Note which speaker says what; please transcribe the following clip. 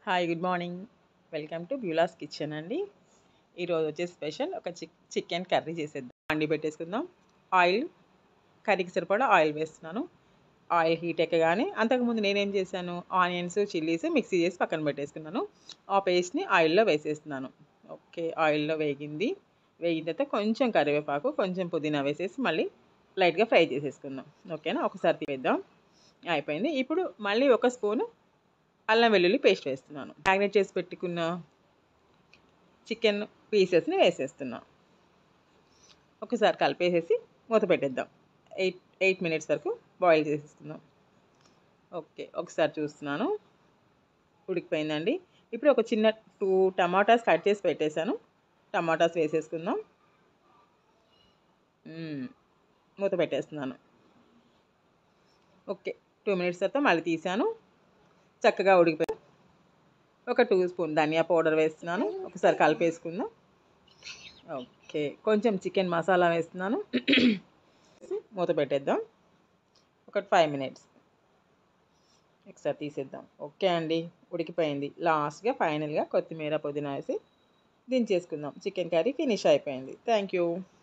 Speaker 1: hi good morning welcome to Beulah's kitchen అండి ఈరోజు వచ్చేసి స్పెషల్ ఒక చిక్ చికెన్ కర్రీ చేసేద్దాం అండి పెట్టేసుకుందాం ఆయిల్ కర్రీకి సరిపడా ఆయిల్ వేస్తున్నాను ఆయిల్ హీట్ ఎక్కగానే అంతకుముందు నేనేం చేశాను ఆనియన్స్ చిల్లీస్ మిక్సీ చేసి పక్కన పెట్టేసుకున్నాను ఆ పేస్ట్ని ఆయిల్లో వేసేస్తున్నాను ఓకే ఆయిల్లో వేగింది వేగిన తర్వాత కొంచెం కరివేపాకు కొంచెం పుదీనా వేసేసి మళ్ళీ లైట్గా ఫ్రై చేసేసుకుందాం ఓకేనా ఒకసారి తీద్దాం అయిపోయింది ఇప్పుడు మళ్ళీ ఒక స్పూను అల్లం వెల్లుల్లి పేస్ట్ వేస్తున్నాను మ్యాగ్నేట్ చేసి పెట్టుకున్న చికెన్ పీసెస్ని వేసేస్తున్నాం ఒకసారి కలిపేసేసి మూత పెట్టేద్దాం ఎయిట్ ఎయిట్ మినిట్స్ వరకు బాయిల్ చేసేస్తున్నాం ఓకే ఒకసారి చూస్తున్నాను ఉడికిపోయిందండి ఇప్పుడు ఒక చిన్న టూ టమాటాస్ కట్ చేసి పెట్టేశాను టమాటాస్ వేసేసుకుందాం మూత పెట్టేస్తున్నాను ఓకే టూ మినిట్స్ తర్వాత మళ్ళీ తీసాను చక్కగా ఉడికిపోయి ఒక టూ స్పూన్ ధనియా పౌడర్ వేస్తున్నాను ఒకసారి కలిపేసుకుందాం ఓకే కొంచెం చికెన్ మసాలా వేస్తున్నాను మూత పెట్టేద్దాం ఒక ఫైవ్ మినిట్స్ ఒకసారి తీసేద్దాం ఓకే అండి ఉడికిపోయింది లాస్ట్గా ఫైనల్గా కొత్తిమీర పుదీనా వేసి దించేసుకుందాం చికెన్ కర్రీ ఫినిష్ అయిపోయింది థ్యాంక్ యూ